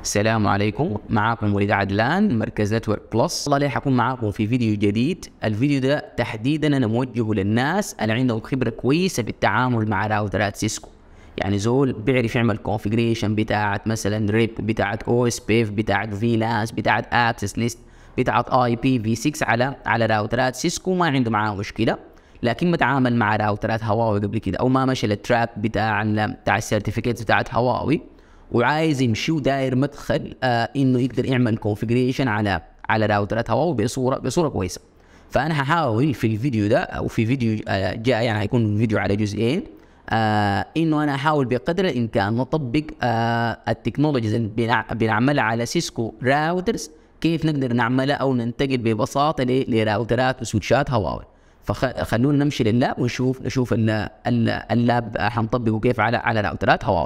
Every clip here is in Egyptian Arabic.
السلام عليكم معاكم وليد عدلان مركز نتورك بلس والله ليه حكون معاكم في فيديو جديد الفيديو ده تحديدا انا موجهه للناس اللي عندهم خبره كويسه في التعامل مع راوترات سيسكو يعني زول بيعرف يعمل كونفجريشن بتاعت مثلا ريب بتاعت او اس بيف بتاعت في لاس بتاعت اكسس ليست بتاعت اي بي في 6 على على راوترات سيسكو ما عنده معاه مشكله لكن ما تعامل مع راوترات هواوي قبل كده او ما مشى التراك بتاع بتاع السيرتيفيكيتس بتاعت هواوي وعايز يمشي وداير مدخل آه انه يقدر يعمل كونفجريشن على على راوترات هواوي بصوره بصوره كويسه فانا هحاول في الفيديو ده او في فيديو آه جاي يعني هيكون فيديو على جزئين آه انه انا احاول بقدر الامكان نطبق آه التكنولوجيز اللي بنعملها على سيسكو راوترز كيف نقدر نعملها او ننتقل ببساطه لراوترات وسويتشات هواوي فخلونا نمشي لللاب ونشوف نشوف اللاب حنطبقه كيف على على راوترات هواوي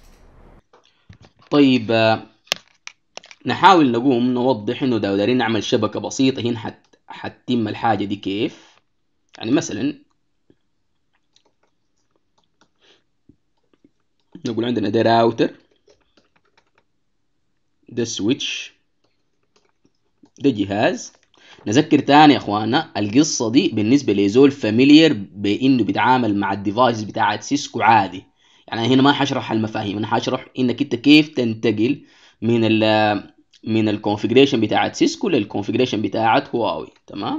طيب آه، نحاول نقوم نوضح انه لو دارين نعمل شبكة بسيطة هنا حت حتتم الحاجة دي كيف يعني مثلا نقول عندنا ده راوتر ده سويتش ده جهاز نذكر تاني يا اخوانا القصة دي بالنسبة لزول فاميليير بانه بيتعامل مع الديفايس بتاعت سيسكو عادي يعني هنا ما حشرح المفاهيم انا حشرح انك انت كيف تنتقل من ال من الكونفجريشن بتاعت سيسكو للكونفجريشن بتاعت هواوي تمام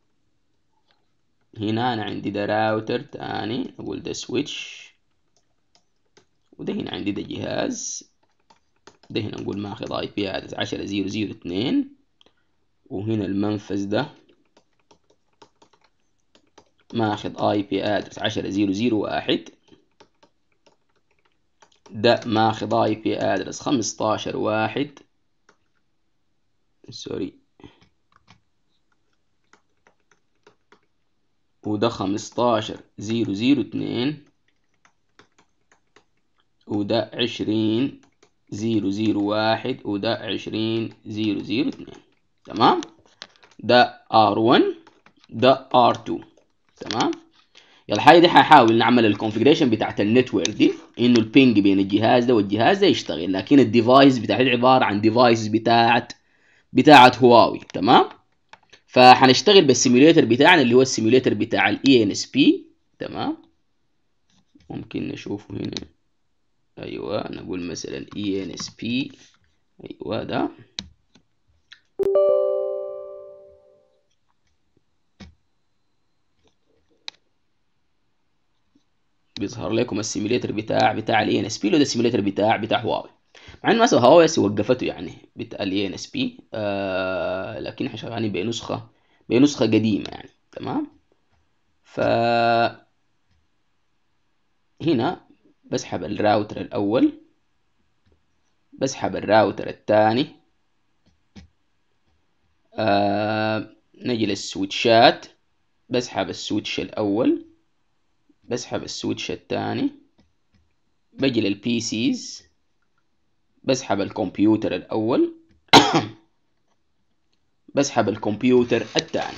هنا انا عندي ده راوتر تاني نقول ده سويتش وده هنا عندي ده جهاز ده هنا نقول ماخذ اي بي ادرس عشرة زيرو زيرو اتنين وهنا المنفذ ده ماخذ اي بي ادرس عشرة زيرو زيرو واحد ده ماخذ اي بي ادرس خمستاشر واحد سوري وده خمستاشر زيرو زيرو اتنين وده عشرين زيرو زيرو واحد وده عشرين زيرو زيرو اتنين تمام ده ار ون ده ار تو تمام الحاجه دي ححاول نعمل الكونفجريشن بتاعت النتورك دي انه البينج بين الجهاز ده والجهاز ده يشتغل لكن الديفايس بتاعت عباره عن ديفايس بتاعت بتاعت هواوي تمام فحنشتغل بالسيميوليتر بتاعنا اللي هو السيميوليتر بتاع الاي ان اس بي تمام ممكن نشوفه هنا ايوه نقول مثلا اي ان اس بي ايوه ده بيظهر لكم السيميليتر بتاع بتاع الاي ان اس بي وده السيميليتر بتاع بتاع هواوي مع انه مثلا هواوي وقفته يعني بتاع الاي ان اس بي لكن احنا شغالين بنسخه بنسخه قديمه يعني تمام ف هنا بسحب الراوتر الاول بسحب الراوتر الثاني آه نجي للسويتشات بسحب السويتش الاول بسحب السويتش الثاني بجي للبي سيز بسحب الكمبيوتر الأول بسحب الكمبيوتر الثاني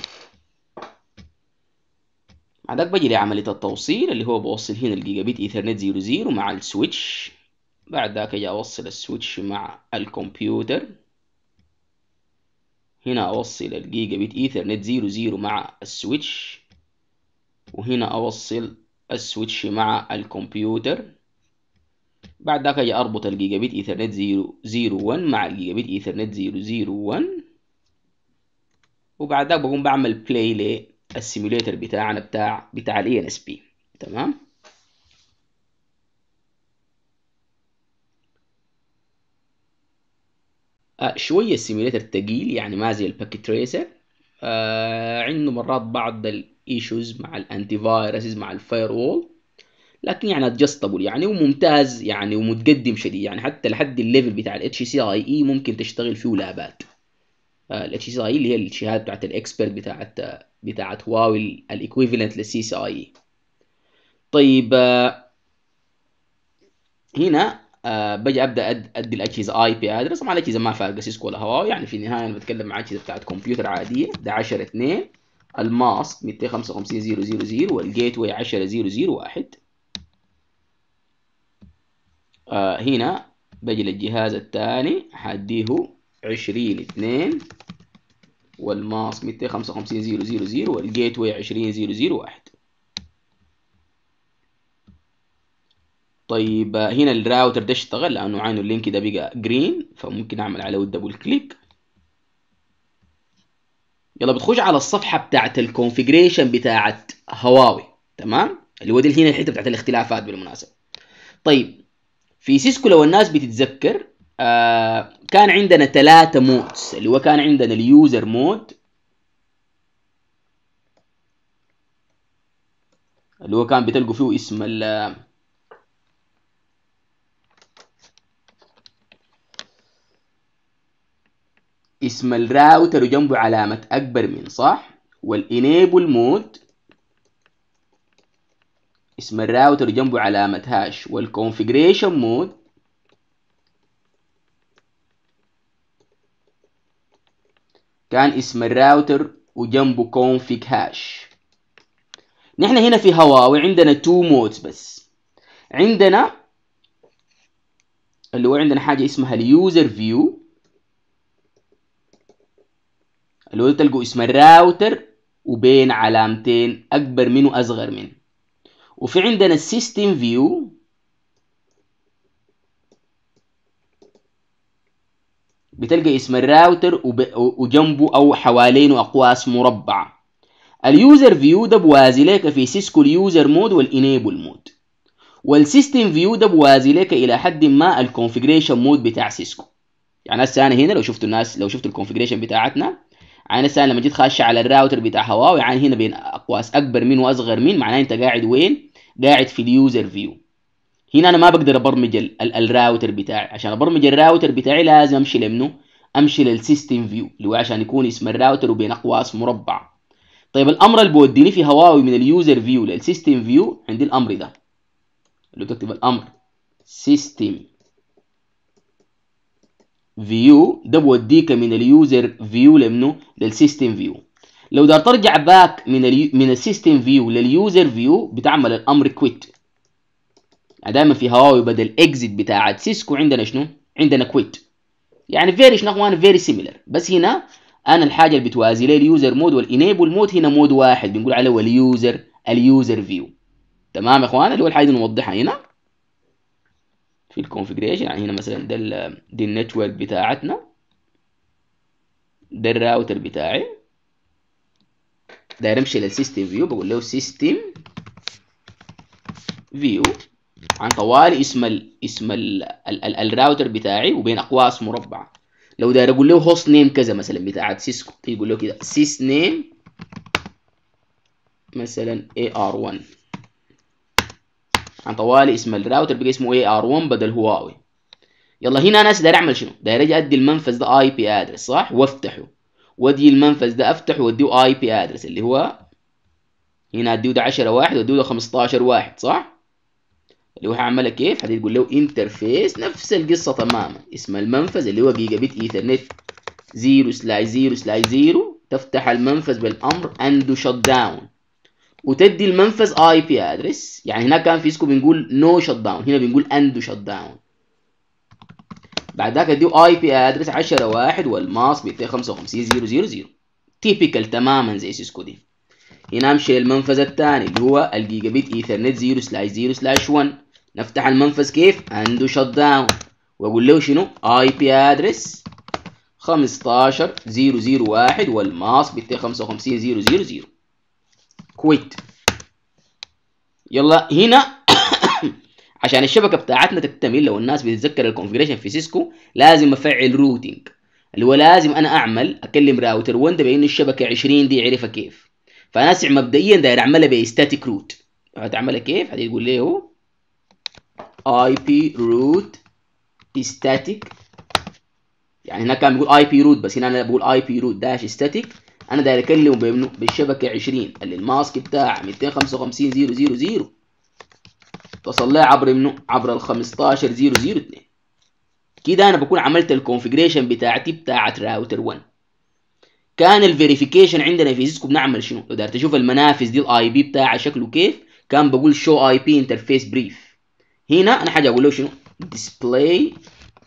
بعدك بجي لعملية التوصيل اللي هو بوصل هنا الجيجا بيت ايثرنت زيرو زيرو مع السويتش بعد ذاك اجي اوصل السويتش مع الكمبيوتر هنا اوصل الجيجا بيت ايثرنت زيرو زيرو مع السويتش وهنا اوصل السويتش مع الكمبيوتر بعد ذاك اجي اربط الجيجا بت ايثرنت 001 مع الجيجا بت ايثرنت 001 وبعد ذاك بقوم بعمل بلاي للسيموليتر بتاعنا بتاع بتاع الاي ان اس بي تمام آه شوية السيموليتر تقيل يعني ما زي الباكيت تريسر آه عنده مرات بعض الايشوز مع الانتي فايروسز مع الفاير وول لكن يعني ادجستبل يعني وممتاز يعني ومتقدم شديد يعني حتى لحد الليفل بتاع الاتش سي اي اي ممكن تشتغل فيه لابات الاتش سي اي اللي هي الشهاده بتاعت الاكسبرت بتاعت بتاعت هواوي الايكويفالنت للسي سي اي طيب هنا آه بجي ابدا ادي الاجهزه اي بي ادرس طبعا الاجهزه ما فارقه سيسكو ولا هواوي يعني في النهايه انا بتكلم مع اجهزه بتاعت كمبيوتر عاديه ده 10 2 الماسك 255 000 والجيت واي 10 001 آه هنا باجي للجهاز الثاني حديه عشرين اثنين والماس ميتين خمسة وخمسين زيرو زيرو زيرو والجيت واي عشرين زيرو زيرو واحد طيب هنا الراوتر ده اشتغل لانه عينه اللينك ده بقى جرين فممكن اعمل عليه دبل كليك يلا بتخش على الصفحه بتاعت الكونفيجريشن بتاعت هواوي تمام اللي هو دي هنا الحته بتاعت الاختلافات بالمناسبه طيب في سيسكو لو الناس بتتذكر آه كان عندنا ثلاثة مودز اللي هو كان عندنا اليوزر مود اللي هو كان بتلقوا فيه اسم ال اسم الراوتر وجنبه علامة أكبر من صح والإنيبل مود اسم الراوتر وجنبه علامة هاش والكونفيجريشن مود كان اسم الراوتر وجنبه config هاش نحن هنا في هواوي عندنا تو مودز بس عندنا اللي هو عندنا حاجة اسمها اليوزر فيو اللي هو تلقوا اسم الراوتر وبين علامتين أكبر منه وأصغر منه وفي عندنا السيستم فيو بتلقى اسم الراوتر وجنبه او حوالينه اقواس مربعه اليوزر فيو ده بوازي لك في سيسكو اليوزر مود والانيبل مود والسيستم فيو ده بوازي لك الى حد ما الكونفيجريشن مود بتاع سيسكو يعني هسه انا هنا لو شفتوا الناس لو شفتوا الكونفيجريشن بتاعتنا يعني هسه لما جيت خاشه على الراوتر بتاع هواوي يعني هنا بين اقواس اكبر من واصغر من معناه انت قاعد وين قاعد في اليوزر فيو هنا انا ما بقدر ابرمج ال ال الراوتر بتاعي عشان ابرمج الراوتر بتاعي لازم امشي لمنه امشي للسيستم فيو اللي هو عشان يكون اسم الراوتر وبين اقواس مربع طيب الامر اللي بوديني في هواوي من اليوزر فيو للسيستم فيو عندي الامر ده اللي تكتب الامر سيستم فيو ده بوديك من اليوزر فيو لمنه للسيستم فيو لو دار ترجع باك من ال من السيستم فيو لليوزر فيو بتعمل الامر كويت دائما في هواوي بدل اكزيت بتاعت سيسكو عندنا شنو؟ عندنا كويت يعني فيري شنو اخوان فيري سيميلر بس هنا انا الحاجه اللي بتوازي لي اليوزر مود والانيبل مود هنا مود واحد بنقول عليه اليوزر اليوزر فيو تمام يا اخوان اللي هو الحاجه اللي نوضحها هنا في الكونفجريشن يعني هنا مثلا ده دي النتورك بتاعتنا ده الراوتر بتاعي داير امشي للسيستم فيو بقول له سيستم فيو عن طوال اسم ال اسم ال ال ال الراوتر بتاعي وبين اقواس مربعه لو داير اقول له هوست نيم كذا مثلا بتاعت سيسكو يقول له كده سيس نيم مثلا AR1 عن طوال اسم الراوتر بقى اسمه AR1 بدل هواوي يلا هنا انا داير اعمل شنو؟ داير اجي ادي المنفذ ده اي بي ادرس صح؟ وافتحه وادي المنفذ ده افتحه واديه اي بي ادرس اللي هو هنا اديه ده 10 واحد واديه ده 15 واحد صح؟ اللي هو هعملها كيف؟ هتقول له انترفيس نفس القصه تماما اسم المنفذ اللي هو جيجا بت ايثرنت 0 سلاش 0 سلاش 0 تفتح المنفذ بالامر اندو شت داون وتدي المنفذ اي بي ادرس يعني هناك كان في سكو بنقول نو شت داون هنا بنقول اندو شت داون بعد ذاك اديه اي بي ادرس 10 واحد والماس 255 0 0 0 تيبيكال تماما زي سيسكو دي هنا امشي للمنفذ الثاني اللي هو الجيجا بت ايثرنت 0 سلاش 0 سلاش 1 نفتح المنفذ كيف عنده شت داون واقول له شنو اي بي ادرس 15 001 والماس 255 000 كويت يلا هنا عشان الشبكه بتاعتنا تكتمل لو الناس بتتذكر الكونفجريشن في سيسكو لازم افعل روتينج اللي هو لازم انا اعمل اكلم راوتر 1 بان الشبكه 20 دي عرفها كيف فانا اسع مبدئيا داير اعملها بستاتيك روت هتعملها كيف هتقول لي هو IP root static يعني هناك كان بيقول IP root بس هنا انا بقول IP root داش static انا داير اكلمه بمنه بالشبكه 20 اللي الماسك بتاع 255 000 اتصل لها عبر منه عبر ال 15 002 كده انا بكون عملت الكونفجريشن بتاعتي بتاعت راوتر 1 كان الفيريفيكيشن عندنا في سيسكو بنعمل شنو؟ لو داير تشوف المنافذ دي الاي بي بتاعها شكله كيف كان بقول شو اي بي انترفيس بريف هنا انا حاجه اقول له شنو display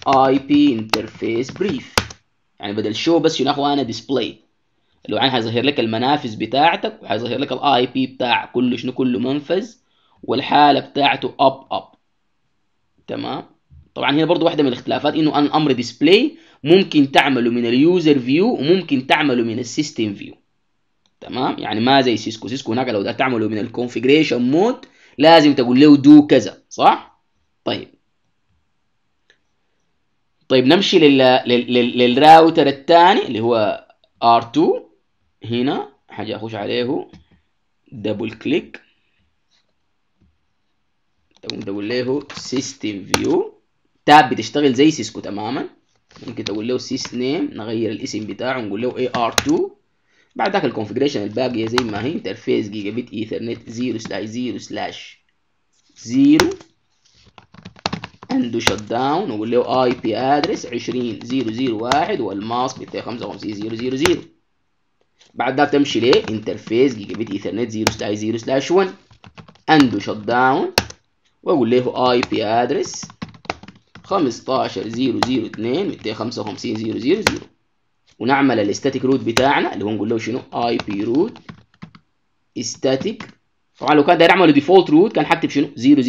اي بي انترفيس بريف يعني بدل شو بس شنو اخوانا ديسبلاي اللي هو يعني حيظهر لك المنافذ بتاعتك وحيظهر لك الاي بي بتاع كل شنو كل منفذ والحاله بتاعته اب اب تمام طبعا هنا برضو واحده من الاختلافات انه الامر ديسبلاي ممكن تعمله من اليوزر فيو وممكن تعمله من السيستم فيو تمام يعني ما زي سيسكو سيسكو هناك لو تعمله من الكونفيجريشن مود لازم تقول له دو كذا صح طيب طيب نمشي لل... لل... للراوتر الثاني اللي هو R2 هنا حاجة أخش عليه دبل كليك تقوم تقول له سيستم فيو تاب بتشتغل زي سيسكو تماما ممكن تقول له سيس نيم نغير الاسم بتاعه نقول له اي ار 2 بعد ذاك الكونفجريشن الباقيه زي ما هي انترفيس جيجا بت ايثرنت 0 سلاش 0 سلاش 0 عنده شت داون وقول له اي بي ادرس 20001 والماسك 255 بعد ذاك تمشي ليه انترفيس جيجا بت ايثرنت 0 سلاش 0 سلاش 1 عنده شت داون واقول له اي بي ادرس 15002 255 000 ونعمل الاستاتيك روت بتاعنا اللي هو نقول له شنو اي بي روت استاتيك طبعا لو كان داير اعمل ديفولت روت كان حكتب شنو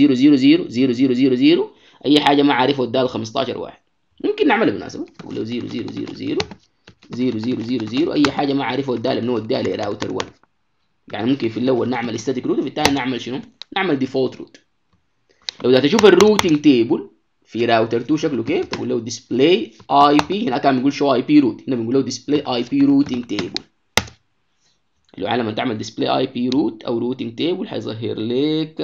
0000 اي حاجه ما عارفه ادال 15 واحد ممكن نعملها بالمناسبه نقول له 0000 0000 اي حاجه ما عارفه ادال انه اديها لي راوتر 1 يعني ممكن في الاول نعمل استاتيك روت وفي الثاني نعمل شنو نعمل ديفولت روت لو بدك تشوف الروتنج تيبل في راوتر 2 شكله كيف تقول له ديسبلاي اي بي هنا كان بنقول شو اي بي روت هنا بنقول له ديسبلاي اي بي روتنج تيبل اللي هو لما تعمل ديسبلاي اي بي روت او روتنج تيبل حيظهر لك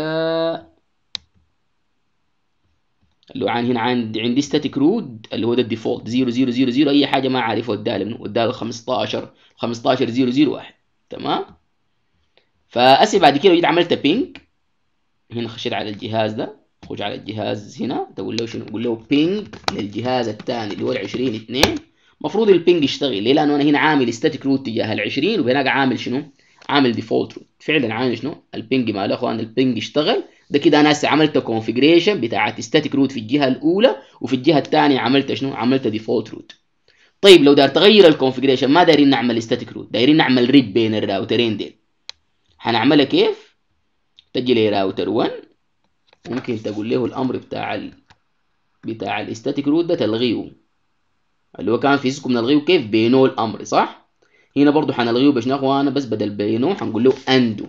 اللي هو عن هنا عندي عندي ستاتيك روت اللي هو ده الديفولت 0000 اي حاجه ما عارفه اداله منه اداله 15 15001 تمام فاسي بعد كده جيت عملت بينج هنا خشيت على الجهاز ده خش على الجهاز هنا تقول له شنو تقول له بينج للجهاز الثاني اللي هو ال 20 2 المفروض البينج يشتغل ليه لانه انا هنا عامل ستاتيك روت تجاه ال 20 وهناك عامل شنو عامل ديفولت روت فعلا عامل شنو البينج ماله اخوان البينج اشتغل ده كده انا هسه عملت كونفيجريشن بتاعت ستاتيك روت في الجهه الاولى وفي الجهه الثانيه عملت شنو عملت ديفولت روت طيب لو دار تغير الكونفيجريشن ما دايرين نعمل ستاتيك روت دايرين نعمل ريب بين الراوترين ديل هنعملها كيف تجي لي راوتر 1 ممكن تقول له الامر بتاع ال... بتاع الاستاتيك روت ده تلغيه اللي هو كان في سيسكو بنلغيه كيف بينه الامر صح هنا برضو حنلغيه بشنو اخوانا بس بدل بينه حنقول له اندو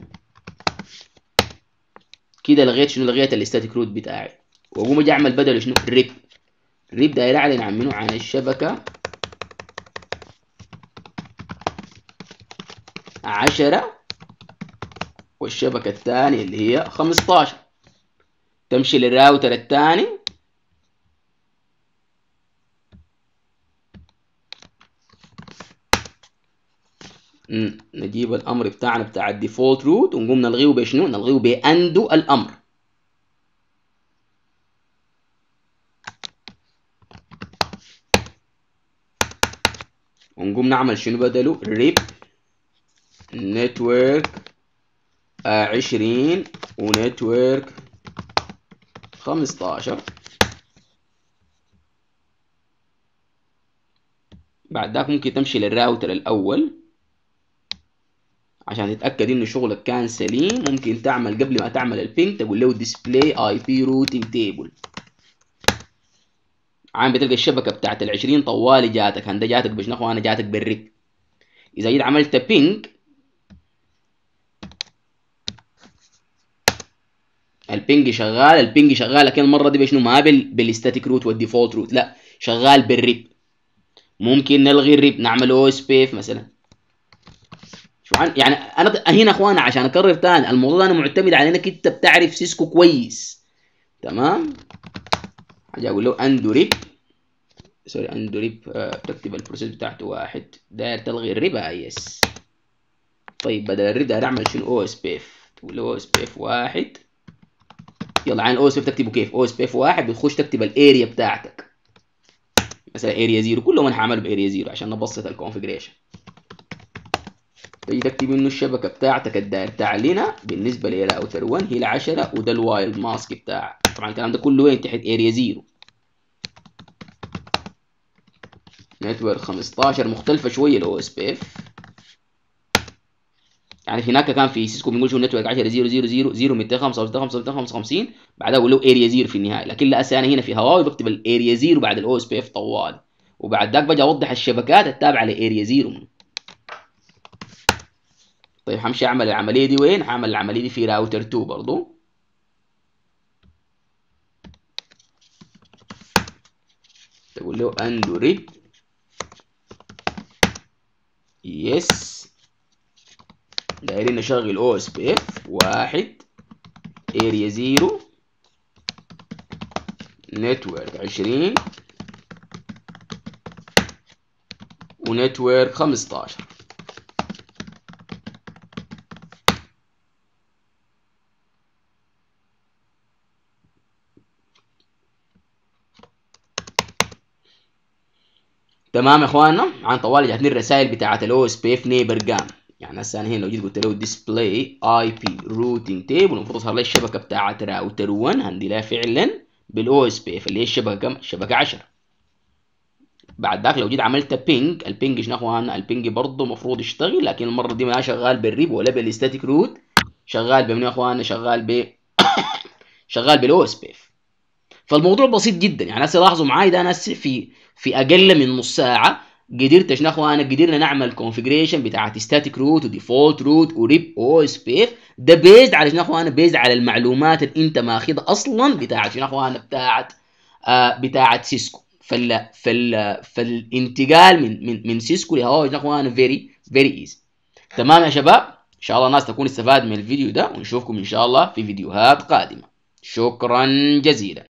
كده لغيت شنو لغيت الاستاتيك روت بتاعي واقوم اجي اعمل بدله شنو ريب ريب داير اعلن عن منو عن الشبكه عشرة والشبكة الثانية اللي هي خمستاشر تمشي للراوتر الثاني نجيب الامر بتاعنا بتاع الديفولت روت ونقوم نلغيه بشنو نلغيه باندو الامر ونقوم نعمل شنو بدله ريب نتورك عشرين ونتورك خمستاشر بعد ذاك ممكن تمشي للراوتر الأول عشان تتأكد إنه شغلك كان سليم ممكن تعمل قبل ما تعمل البينج تقول له display IP routing table عام بتلقى الشبكة بتاعت العشرين طوالي جاتك هندا جاتك بشنو اخوانا جاتك بالريب إذا جيت عملت بينج البينج شغال البينج شغال لكن المره دي بشنو ما بال بالستاتيك روت والديفولت روت لا شغال بالريب ممكن نلغي الريب نعمل او اس بيف مثلا شو عن يعني انا هنا اخوانا عشان اكرر تاني الموضوع ده انا معتمد على انك انت بتعرف سيسكو كويس تمام حاجه اقول له اندو ريب سوري اندو ريب تكتب البروسيس بتاعته واحد داير تلغي الريب يس طيب بدل الريب داير اعمل شنو او اس بيف تقول له او اس بيف واحد يلا عين او اس بيف تكتبه كيف او اس بيف واحد بتخش تكتب الاريا بتاعتك مثلا اريا زيرو كلهم انا هعمله باريا زيرو عشان نبسط الكونفجريشن تيجي تكتب انه الشبكه بتاعتك الداير تعلينا بالنسبه لراوتر 1 هي ال 10 وده الوايلد ماسك بتاعك طبعا الكلام ده كله وين تحت اريا زيرو نتورك 15 مختلفه شويه الاو اس بي اف يعني هناك كان في سيسكو بنقول شو نتورك 10 0 0 0 0 255 255 بعدها اقول له اريا 0 في النهايه لكن لا انا هنا في هواوي بكتب الاريا 0 بعد الاو اس بي اف طوال وبعد ذاك بجي اوضح الشبكات التابعه لاريا 0 طيب همشي اعمل العمليه دي وين؟ هعمل العمليه دي في راوتر 2 برضو تقول له اندوري يس دايرين نشغل او اس بي اف واحد اريا زيرو نتورك عشرين ونتورك خمستاشر تمام يا اخواننا عن طوال جاتني الرسائل بتاعت الاو اس بي اف نيبر جام يعني هسه انا هنا لو جيت قلت له ديسبلاي اي بي روتين تيبل المفروض تظهر لي الشبكه بتاعت راوتر 1 هندي لها فعلا بالاو اس بي اف اللي هي الشبكه كم؟ الشبكه 10 بعد ذاك لو جيت عملت بينج البينج شنو اخواننا البينج برضه المفروض يشتغل لكن المره دي ما شغال بالريب ولا بالستاتيك روت شغال بمنو يا اخواننا شغال ب شغال بالاو اس بي اف فالموضوع بسيط جدا يعني هسه لاحظوا معاي ده انا في في اقل من نص ساعه قدرت شنو اخوانا قدرنا نعمل كونفجريشن بتاعت ستاتيك روت وديفولت روت وريب او اس بي اف ده بيزد على شنو اخوانا بيزد على المعلومات اللي انت ماخذها اصلا بتاعت شنو اخوانا بتاعت آه بتاعت سيسكو فال فال فالانتقال من من من سيسكو لهواوي شنو اخوانا فيري فيري ايزي تمام يا شباب ان شاء الله الناس تكون استفاد من الفيديو ده ونشوفكم ان شاء الله في فيديوهات قادمه شكرا جزيلا